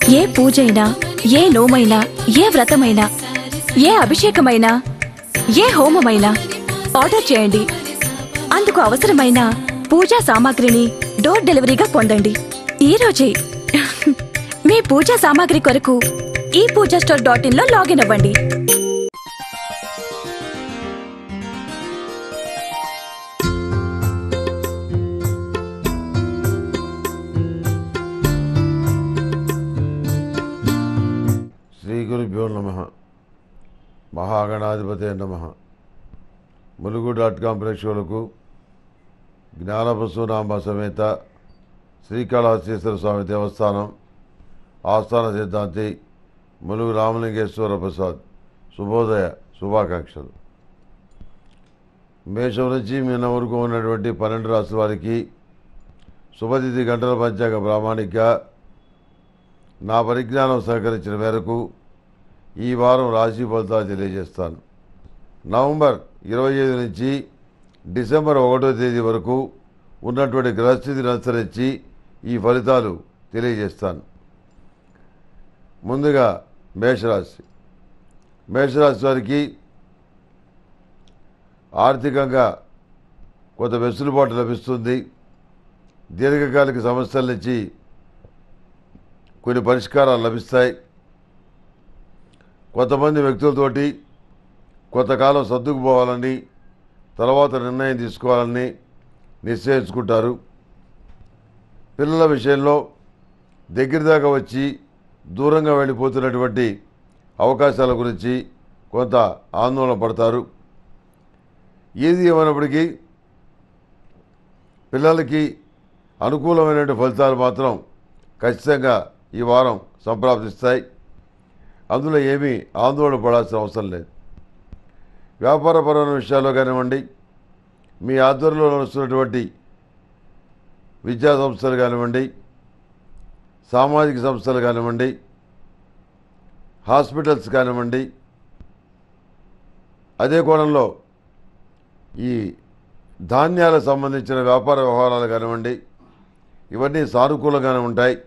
ఏ పూజైనా ఏ నోమైనా ఏ వ్రతమైనా ఏ అభిషేకమైనా ఏ హోమమైనా ఆర్డర్ చేయండి అందుకు అవసరమైన పూజా సామాగ్రిని డోర్ డెలివరీగా పొందండి ఈ రోజే మీ పూజా సామాగ్రి కొరకు ఈ పూజా స్టోర్ డాట్ ఇన్ లో లాగిన్ అవ్వండి శ్రీ గురుభ్యో నమ మహాగణాధిపతే నమ ములుగు డాట్ కాం ప్రేక్షకులకు జ్ఞానపశునామ సమేత శ్రీకాళహస్తీశ్వర స్వామి దేవస్థానం ఆస్థాన సిద్ధాంతి ములుగు రామలింగేశ్వర ప్రసాద్ శుభోదయ శుభాకాంక్షలు మేషం నుంచి మీన వరకు ఉన్నటువంటి పన్నెండు రాష్ట్రాల వారికి శుభతిథి గంటల పంచాంగ ప్రామాణిక నా పరిజ్ఞానం సహకరించిన మేరకు ఈ వారం రాశి ఫలితాలు తెలియజేస్తాను నవంబర్ ఇరవై ఐదు నుంచి డిసెంబర్ ఒకటో తేదీ వరకు ఉన్నటువంటి గ్రహస్థితిని అనుసరించి ఈ ఫలితాలు తెలియజేస్తాను ముందుగా మేషరాశి మేషరాశి వారికి ఆర్థికంగా కొంత వెసులుబాటు లభిస్తుంది దీర్ఘకాలిక సమస్యల నుంచి కొన్ని పరిష్కారాలు లభిస్తాయి కొంతమంది వ్యక్తులతోటి కొంతకాలం సర్దుకుపోవాలని తర్వాత నిర్ణయం తీసుకోవాలని నిశ్చయించుకుంటారు పిల్లల విషయంలో దగ్గర దాకా వచ్చి దూరంగా వెళ్ళిపోతున్నటువంటి అవకాశాల గురించి కొంత ఆందోళన పడతారు ఏది ఏమైనప్పటికీ పిల్లలకి అనుకూలమైనటువంటి ఫలితాలు మాత్రం ఖచ్చితంగా ఈ వారం సంప్రాప్తిస్తాయి అందులో ఏమీ ఆందోళన పడాల్సిన అవసరం లేదు వ్యాపారపరమైన విషయాల్లో కానివ్వండి మీ ఆధ్వర్యంలో నడుస్తున్నటువంటి విద్యా సంస్థలు కానివ్వండి సామాజిక సంస్థలు కానివ్వండి హాస్పిటల్స్ కానివ్వండి అదే కోణంలో ఈ ధాన్యాలకు సంబంధించిన వ్యాపార వ్యవహారాలు కానివ్వండి ఇవన్నీ సానుకూలంగానే ఉంటాయి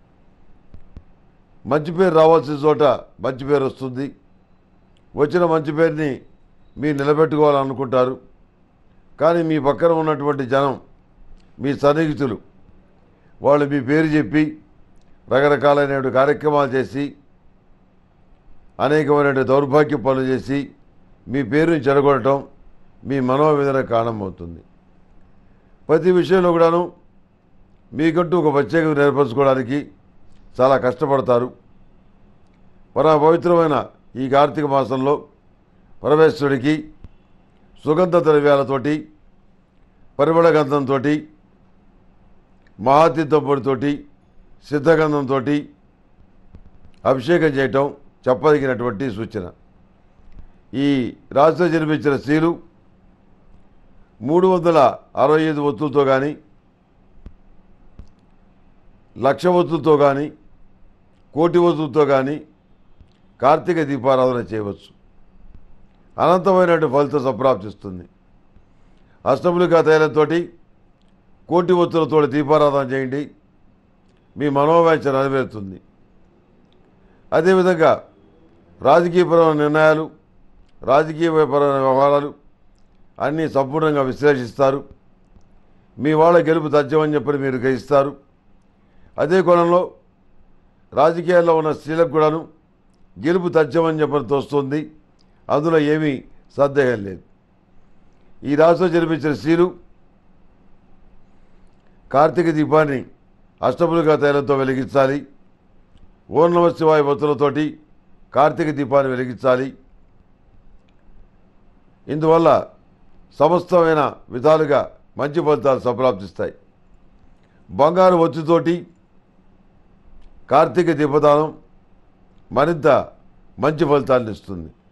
మంచి పేరు రావాల్సిన చోట మంచి పేరు వస్తుంది వచ్చిన మంచి పేరుని మీరు నిలబెట్టుకోవాలనుకుంటారు కానీ మీ పక్కన ఉన్నటువంటి జనం మీ సన్నిహితులు వాళ్ళు మీ పేరు చెప్పి రకరకాలైన కార్యక్రమాలు చేసి అనేకమైన దౌర్భాగ్య పనులు చేసి మీ పేరుని చెడగొట్టడం మీ మనోవేదన కారణమవుతుంది ప్రతి విషయంలో కూడాను మీకంటూ ఒక ప్రత్యేకత ఏర్పరచుకోవడానికి చాలా కష్టపడతారు పరమ పవిత్రమైన ఈ కార్తీక మాసంలో పరమేశ్వరుడికి సుగంధ ద్రవ్యాలతోటి పరిమళ గంధంతో మహాతీర్థం పొడితోటి సిద్ధగంధంతో అభిషేకం చేయటం చెప్పదగినటువంటి సూచన ఈ రాశిలో జన్మించిన స్త్రీలు మూడు వందల అరవై ఐదు ఒత్తులతో కానీ లక్ష ఒత్తులతో కానీ కోటి ఒత్తులతో కానీ కార్తీక దీపారాధన చేయవచ్చు అనంతమైనటువంటి ఫలితం సంప్రాప్తిస్తుంది అష్టములికా తైలంతో కోటి ఒత్తులతో దీపారాధన చేయండి మీ మనోవాంఛ నెరవేరుతుంది అదేవిధంగా రాజకీయపరమైన నిర్ణయాలు రాజకీయపరమైన వ్యవహారాలు అన్నీ సంపూర్ణంగా విశ్లేషిస్తారు మీ వాళ్ళ గెలుపు తథ్యమని చెప్పి మీరు గ్రహిస్తారు అదే కోణంలో రాజకీయాల్లో ఉన్న స్త్రీలకు కూడాను గెలుపు తథ్యమని చెప్పని తోస్తుంది అందులో ఏమీ సందేహం లేదు ఈ రాశిలో జన్మించిన స్త్రీలు కార్తీక దీపాన్ని అష్టములుగా తైలంతో వెలిగించాలి ఓం నమ శివాయ భక్తులతోటి కార్తీక దీపాన్ని వెలిగించాలి ఇందువల్ల సమస్తమైన విధాలుగా మంచి ఫలితాలు సంప్రాప్తిస్తాయి బంగారు ఒత్తితోటి కార్తీక దీపదానం మరింత మంచి ఫలితాలను ఇస్తుంది